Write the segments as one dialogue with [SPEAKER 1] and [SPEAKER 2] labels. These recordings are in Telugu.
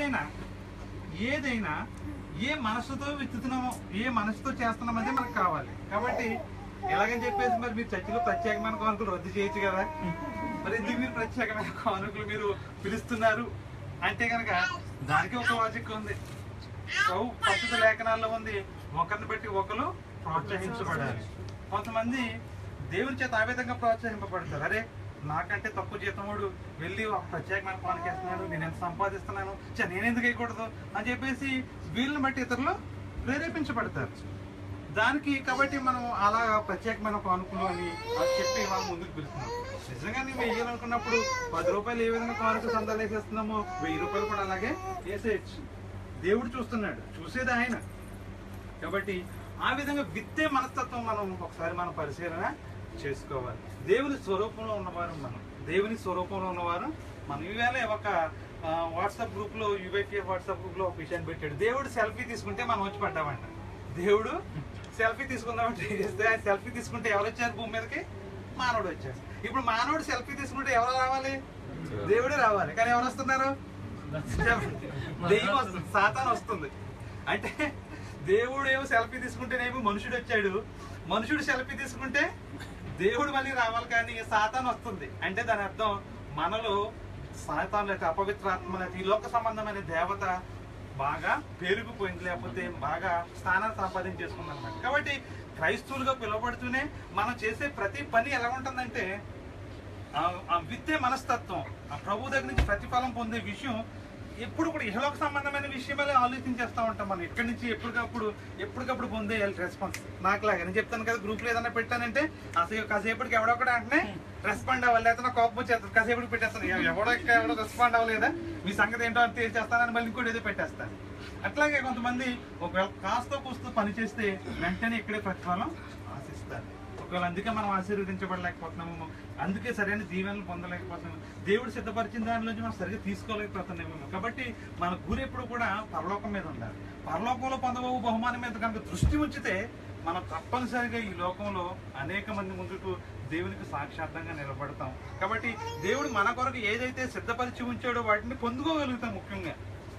[SPEAKER 1] ఏదైనా ఏదైనా ఏ మనసుతో విత్తుతున్నామో ఏ మనసుతో చేస్తున్నామో అదే మనకు కావాలి కాబట్టి ఎలాగని చెప్పేసి మరి మీరు చర్చిలో ప్రత్యేకమైన కానుకలు రద్దు చేయొచ్చు కదా మరి ఎందుకు మీరు ప్రత్యేకమైన కానుకలు మీరు పిలుస్తున్నారు అంటే కనుక దానికి ఒక లాజిక్ ఉంది ప్రభు పరిశుద్ధ లేఖనాల్లో ఉంది ఒకరిని బట్టి ఒకరు ప్రోత్సహించబడాలి కొంతమంది దేవుని చేత ఆ విధంగా ప్రోత్సహింపబడతారు అరే నాకంటే తక్కువ జీతముడు వెళ్ళి ఒక ప్రత్యేకమైన పనికి వేస్తున్నాడు నేను ఎంత సంపాదిస్తున్నాను చ నేను ఎందుకు వేయకూడదు అని చెప్పేసి వీళ్ళని బట్టి ఇతరులు ప్రేరేపించబడతారు దానికి కాబట్టి మనం అలా ప్రత్యేకమైన కానుకలు అని అది చెప్పి ఇవాళ ముందుకు పిలుస్తున్నాం నిజంగా నేను వేయాలనుకున్నప్పుడు పది రూపాయలు ఏ విధంగా కానుక సందాలు వేసేస్తున్నామో వెయ్యి రూపాయలు కూడా అలాగే వేసేయచ్చు దేవుడు చూస్తున్నాడు చూసేది ఆయన కాబట్టి ఆ విధంగా విత్తే మనస్తత్వం మనం ఒకసారి మనం పరిశీలన చేసుకోవాలి దేవుని స్వరూపంలో ఉన్నవారు మనం దేవుని స్వరూపంలో ఉన్నవారు మనం ఈవేళ ఒక ఆ, వాట్సాప్ గ్రూప్ లో యూబైకే వాట్సాప్ గ్రూప్ లో ఒక విషయాన్ని పెట్టాడు దేవుడు సెల్ఫీ తీసుకుంటే మనం వచ్చి పడ్డామంట దేవుడు సెల్ఫీ తీసుకుందామని ట్రై చేస్తే ఆ సెల్ఫీ తీసుకుంటే ఎవరు వచ్చారు భూమి మీదకి మానవుడు వచ్చారు ఇప్పుడు మానవుడు సెల్ఫీ తీసుకుంటే ఎవరు రావాలి దేవుడే రావాలి కానీ ఎవరు వస్తున్నారు దెయ్యం వస్తుంది సాతాన్ వస్తుంది అంటే దేవుడు ఏమో సెల్ఫీ తీసుకుంటేనేమో మనుషుడు వచ్చాడు మనుషుడు సెల్ఫీ తీసుకుంటే దేవుడు మళ్ళీ రావాలి కానీ సాతాన్ వస్తుంది అంటే దాని అర్థం మనలో సాతాన్ లేక అపవిత్రాత్మ లేక ఈ లోక సంబంధమైన దేవత బాగా పెరిగిపోయింది లేకపోతే బాగా స్థానాన్ని సంపాదించేసుకుంది అనమాట కాబట్టి క్రైస్తవులుగా పిలువబడుతూనే మనం చేసే ప్రతి పని ఎలా ఉంటుందంటే ఆ- ఆ విద్య మనస్తత్వం ఆ ప్రభు దగ్గర నుంచి ప్రతిఫలం పొందే విషయం ఎప్పుడు కూడా ఇహలోక సంబంధమైన విషయమే ఆలోచించేస్తా ఉంటాం మనం ఇక్కడి నుంచి ఎప్పటికప్పుడు ఎప్పటికప్పుడు పొందే రెస్పాన్స్ నాకు లాగా నేను చెప్తాను కదా గ్రూప్ లో ఏదైనా పెట్టానంటే అసలు కాసేపటికి ఎవడొకటి అంటే రెస్పాండ్ అవ్వాలి లేదా కోపం వచ్చేస్తుంది కాసేపటికి పెట్టేస్తాను ఎవ- ఎవడో ఎవడో రెస్పాండ్ అవ్వలేదా మీ సంగతి ఏంటో అని తేల్చేస్తానని మళ్ళీ ఇంకోటి ఏదో పెట్టేస్తాను అట్లాగే కొంతమంది ఒకవేళ కాస్త కూస్తూ పని చేస్తే వెంటనే ఇక్కడే ప్రతిఫలం ఆశిస్తారు ఒకవేళ అందుకే మనం ఆశీర్వదించబడలేకపోతున్నాము అందుకే సరైన దీవెనలు పొందలేకపోతున్నాము దేవుడు సిద్ధపరిచిన దానిలోంచి మనం సరిగ్గా తీసుకోలేకపోతున్నాము కాబట్టి మన గురి ఎప్పుడు కూడా పరలోకం మీద ఉండాలి పరలోకంలో పొందబోవు బహుమానం మీద కనుక దృష్టి ఉంచితే మనం తప్పనిసరిగా ఈ లోకంలో అనేక మంది ముందుకు దేవునికి సాక్షార్థంగా నిలబడతాం కాబట్టి దేవుడు మన కొరకు ఏదైతే సిద్ధపరిచి ఉంచాడో వాటిని పొందుకోగలుగుతాం ముఖ్యంగా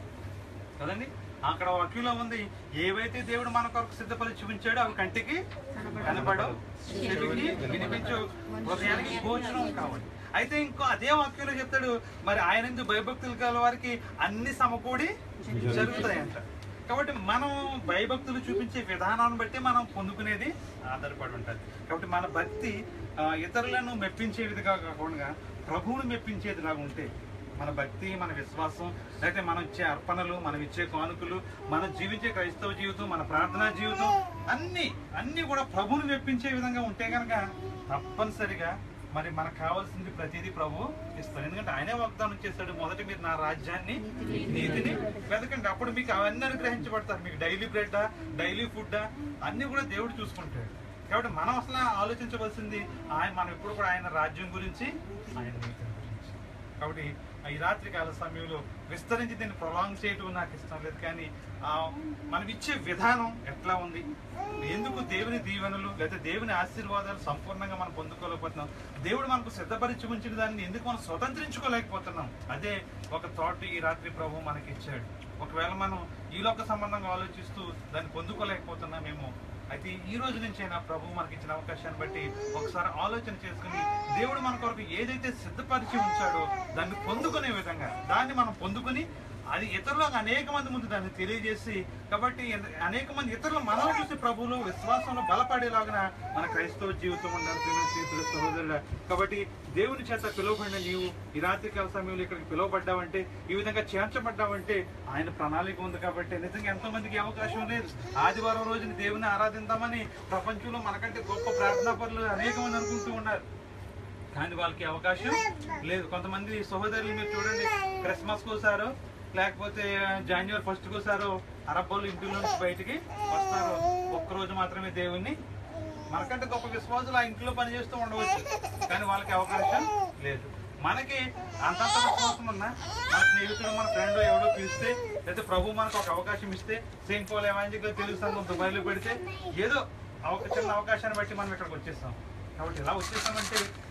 [SPEAKER 1] కదండి అక్కడ వాక్యంలో ఉంది ఏవైతే దేవుడు మన కొరకు సిద్ధపరిచి ఉంచాడో అవి కంటికి కనపడవు చెవికి వినిపించవు హృదయానికి గోచరం కావాలి అయితే ఇంకో అదే వాక్యంలో చెప్తాడు మరి ఆయన ఎందుకు భయభక్తులు గల వారికి అన్ని సమకూడి జరుగుతాయంట కాబట్టి మనం భయభక్తులు చూపించే విధానాన్ని బట్టి మనం పొందుకునేది ఆధారపడి ఉంటుంది కాబట్టి మన భక్తి ఆ, ఇతరులను మెప్పించే విధంగా కాకుండా ప్రభువును మెప్పించేదిలాగా ఉంటే మన భక్తి మన విశ్వాసం లేకపోతే మనం ఇచ్చే అర్పణలు మనం ఇచ్చే కానుకలు మనం జీవించే క్రైస్తవ జీవితం మన ప్రార్థనా జీవితం అన్ని అన్ని కూడా ప్రభువుని మెప్పించే విధంగా ఉంటే కనుక తప్పనిసరిగా మరి మనకు కావాల్సింది ప్రతిదీ ప్రభు ఇస్తాడు ఎందుకంటే ఆయనే వాగ్దానం చేస్తాడు మొదట మీరు నా రాజ్యాన్ని నీతిని వెతకండి అప్పుడు మీకు అవన్నీ అనుగ్రహించబడతారు మీకు డైలీ బ్రెడ్ డైలీ ఫుడ్ అన్ని కూడా దేవుడు చూసుకుంటాడు కాబట్టి మనం అసలు ఆలోచించవలసింది ఆయన మనం ఎప్పుడు కూడా ఆయన రాజ్యం గురించి ఆయన నీతిని గురించి కాబట్టి ఈ రాత్రి కాల సమయంలో విస్తరించి దీన్ని ప్రొలాంగ్ చేయటం నాకు ఇష్టం లేదు కానీ ఆ, మనం ఇచ్చే విధానం ఎట్లా ఉంది ఎందుకు దేవుని దీవెనలు లేదా దేవుని ఆశీర్వాదాలు సంపూర్ణంగా మనం పొందుకోలేకపోతున్నాం దేవుడు మనకు సిద్ధపరిచి ఉంచిన దాన్ని ఎందుకు మనం స్వతంత్రించుకోలేకపోతున్నాం అదే ఒక థాట్ ఈ రాత్రి ప్రభు మనకి ఇచ్చాడు ఒకవేళ మనం ఈ లోక సంబంధంగా ఆలోచిస్తూ దాన్ని పొందుకోలేకపోతున్నామేమో అయితే ఈ రోజు నుంచైనా ప్రభు మనకి ఇచ్చిన అవకాశాన్ని బట్టి ఒకసారి ఆలోచన చేసుకుని దేవుడు మన కొరకు ఏదైతే సిద్ధపరిచి ఉంచాడో దాన్ని పొందుకునే విధంగా దాన్ని మనం పొందుకుని అది ఇతరులకు అనేక మంది ముందు దాన్ని తెలియజేసి కాబట్టి ఎన- అనేక మంది ఇతరులు మనం చూసి ప్రభువులో విశ్వాసంలో బలపడేలాగా మన క్రైస్తవ జీవితం ఉండాలి ప్రియమైన స్నేహితులు సహోదరుల కాబట్టి దేవుని చేత పిలువబడిన నీవు ఈ రాత్రి కాల సమయంలో ఇక్కడికి పిలువబడ్డావంటే ఈ విధంగా చేర్చబడ్డావంటే ఆయన ప్రణాళిక ఉంది కాబట్టి నిజంగా ఎంతో మందికి ఈ అవకాశం లేదు ఆదివారం రోజున దేవుని ఆరాధిద్దామని ప్రపంచంలో మనకంటే గొప్ప ప్రార్థనా పరులు అనేక మంది అనుకుంటూ ఉన్నారు కానీ వాళ్ళకి అవకాశం లేదు కొంతమంది సహోదరులు మీరు చూడండి క్రిస్మస్ కోసారు లేకపోతే జనవరి ఫస్ట్ కోసారు అరబ్ వాళ్ళు ఇంటి నుంచి బయటికి వస్తారు ఒక్కరోజు మాత్రమే దేవుణ్ణి మనకంటే గొప్ప విశ్వాసులు ఆ ఇంట్లో పనిచేస్తూ ఉండవచ్చు కానీ వాళ్ళకి అవకాశం లేదు మనకి అంతంత విశ్వాసం ఉన్నా మన స్నేహితుడు మన ఫ్రెండ్ ఎవడో పిలిస్తే లేదా ప్రభు మనకు ఒక అవకాశం ఇస్తే సెయింట్ పోల్ ఎవాంజికల్ తెలుగు సంఘం దుబాయ్లో పెడితే ఏదో ఒక చిన్న అవకాశాన్ని బట్టి మనం ఇక్కడికి వచ్చేస్తాం కాబట్టి ఇలా వచ్చేసామంటే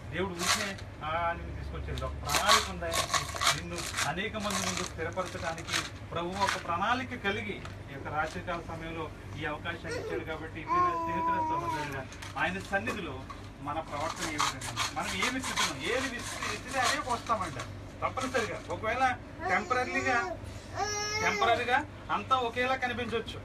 [SPEAKER 1] దేవుడు ఊరికే ఆ నిన్ను తీసుకొచ్చేది ఒక ప్రణాళిక ఉంది ఆయనకి నిన్ను అనేక మంది ముందు స్థిరపరచడానికి ప్రభు ఒక ప్రణాళిక కలిగి ఈ యొక్క రాత్రికాల సమయంలో ఈ అవకాశాన్ని ఇచ్చాడు కాబట్టి ప్రియ స్నేహితుల సహోదరుగా ఆయన సన్నిధిలో మన ప్రవర్తన ఏ విధంగా ఉంది? మనం ఏమి స్థితున్నాం ఏది విస్తృ- ఇస్తే అదే వస్తామంట తప్పనిసరిగా ఒకవేళ టెంపరీగా టెంపరీగా అంతా ఒకేలా కనిపించవచ్చు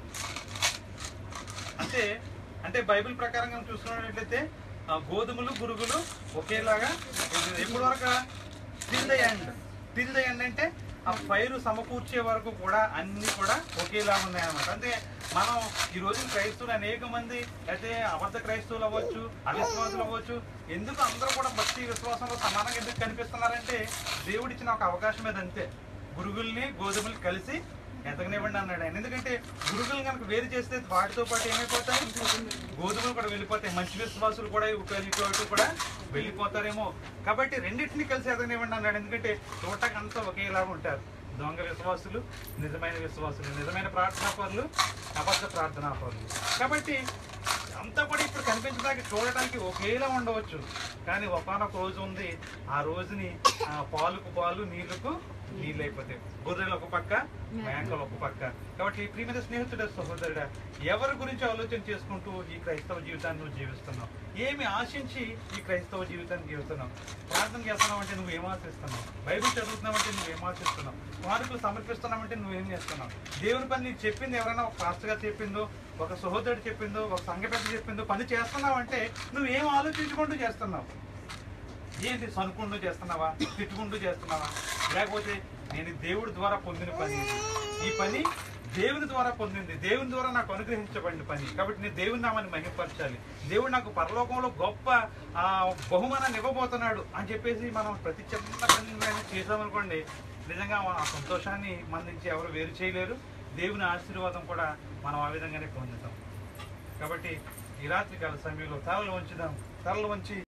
[SPEAKER 1] అంటే అంటే బైబిల్ ప్రకారంగా చూసుకున్నట్లయితే ఆ, గోధుమలు గురుగులు ఒకేలాగా ఎప్పటి వరకు till the end till the end అంటే ఆ పైరు సమకూర్చే వరకు కూడా అన్ని కూడా ఒకేలా ఉన్నాయి అన్నమాట అంటే మనం ఈ రోజు క్రైస్తవులు అనేక మంది అయితే అబద్ధ క్రైస్తవులు అవ్వచ్చు అవిశ్వాసులు అవ్వచ్చు ఎందుకు అందరూ కూడా భక్తి విశ్వాసంలో సమానంగా ఎందుకు కనిపిస్తున్నారంటే దేవుడు ఇచ్చిన ఒక అవకాశం మీద అంతే గురుగుల్ని గోధుమలు కలిసి ఎదగనివ్వండి అన్నాడు ఆయన ఎందుకంటే గురుగులు కనుక వేరు చేస్తే వాటితో పాటు ఏమైపోతాయి గోధుమలు కూడా వెళ్ళిపోతాయి మంచి విశ్వాసులు కూడా ఇటు కూడా వెళ్ళిపోతారేమో కాబట్టి రెండింటిని కలిసి ఎదగనివ్వండి అన్నాడు ఎందుకంటే చూడటానికి అంతా ఒకేలాగా ఉంటారు దొంగ విశ్వాసులు నిజమైన విశ్వాసులు నిజమైన ప్రార్థనా పరులు అబద్ధ ప్రార్థనా పరులు కాబట్టి అంతా కూడా ఇప్పుడు కనిపించడానికి చూడటానికి ఒకేలా ఉండవచ్చు కానీ ఒకనొక రోజు ఉంది ఆ రోజుని ఆ పాలుకు పాలు నీళ్లకు నీళ్ళు అయిపోతాయి గొర్రెలు ఒక పక్క మేకలు ఒక పక్క కాబట్టి ప్రియమైన స్నేహితుడ సహోదరుడా ఎవరి గురించి ఆలోచన చేసుకుంటూ ఈ క్రైస్తవ జీవితాన్ని నువ్వు జీవిస్తున్నావు ఏమి ఆశించి ఈ క్రైస్తవ జీవితాన్ని జీవిస్తున్నావు ప్రార్థన చేస్తున్నావు అంటే నువ్వు ఏం ఆశిస్తున్నావు బైబిల్ చదువుతున్నావు అంటే నువ్వు ఏం ఆశిస్తున్నావు వారికులు సమర్పిస్తున్నావు అంటే నువ్వేం చేస్తున్నావు దేవుని పని నీకు చెప్పింది ఎవరైనా ఒక పాస్టర్ గారు చెప్పిందో ఒక సహోదరుడు చెప్పిందో ఒక సంఘ పెద్ద చెప్పిందో పని చేస్తున్నావు అంటే నువ్వేం ఆలోచించుకుంటూ చేస్తున్నావు ఏంటి సనుకుంటూ చేస్తున్నావా తిట్టుకుంటూ చేస్తున్నావా లేకపోతే నేను దేవుడి ద్వారా పొందిన పని ఇది. ఈ పని దేవుని ద్వారా పొందింది దేవుని ద్వారా నాకు అనుగ్రహించబడిన పని కాబట్టి నేను దేవుని నామాన్ని మహిమపరచాలి దేవుడు నాకు పరలోకంలో గొప్ప ఆ, బహుమానాన్ని ఇవ్వబోతున్నాడు అని చెప్పేసి మనం ప్రతి చిన్న పని అయినా చేసామనుకోండి నిజంగా ఆ సంతోషాన్ని మన నుంచి ఎవరు వేరు చేయలేరు దేవుని ఆశీర్వాదం కూడా మనం ఆ విధంగానే పొందుతాం కాబట్టి ఈ రాత్రి కాల సమయంలో తలలు వంచుదాం తలలు వంచి